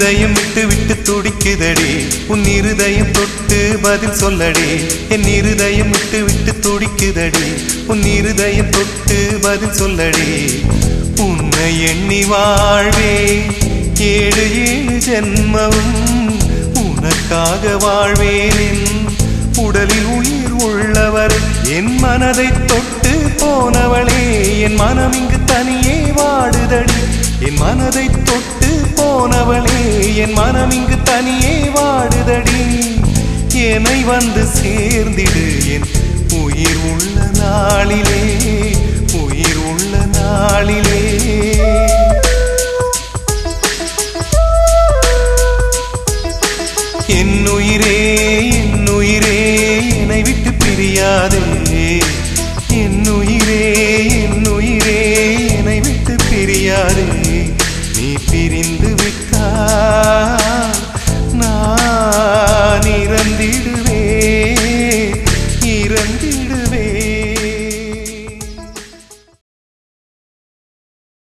இருதயம் விட்டு விட்டு துடிக்குதடி உன் இருதயம் தொட்டு பதில் சொல்லடி என் இருதயம் விட்டு விட்டு துடிக்குதடி உன் இருதயம் தொட்டு பதில் சொல்லடி உன்னை எண்ணி வாழ்வே ஏழு ஏழு ஜென்மமும் உனக்காக வாழ்வேன் என் உடலில் உயிர் உள்ளவர் என் மனதை தொட்டு போனவளே என் மனம் இங்கு தனியே வாடுதடி என் மனதை தொட்டு போனவளே என் மனம் இங்கு தனியே வாடுதடி என்னை வந்து சேர்ந்திடு என் உயிர் உள்ள நாளிலே உயிர் உள்ள நாளிலே என் உயிரே என் உயிரே என்னை விட்டு பிரியாதே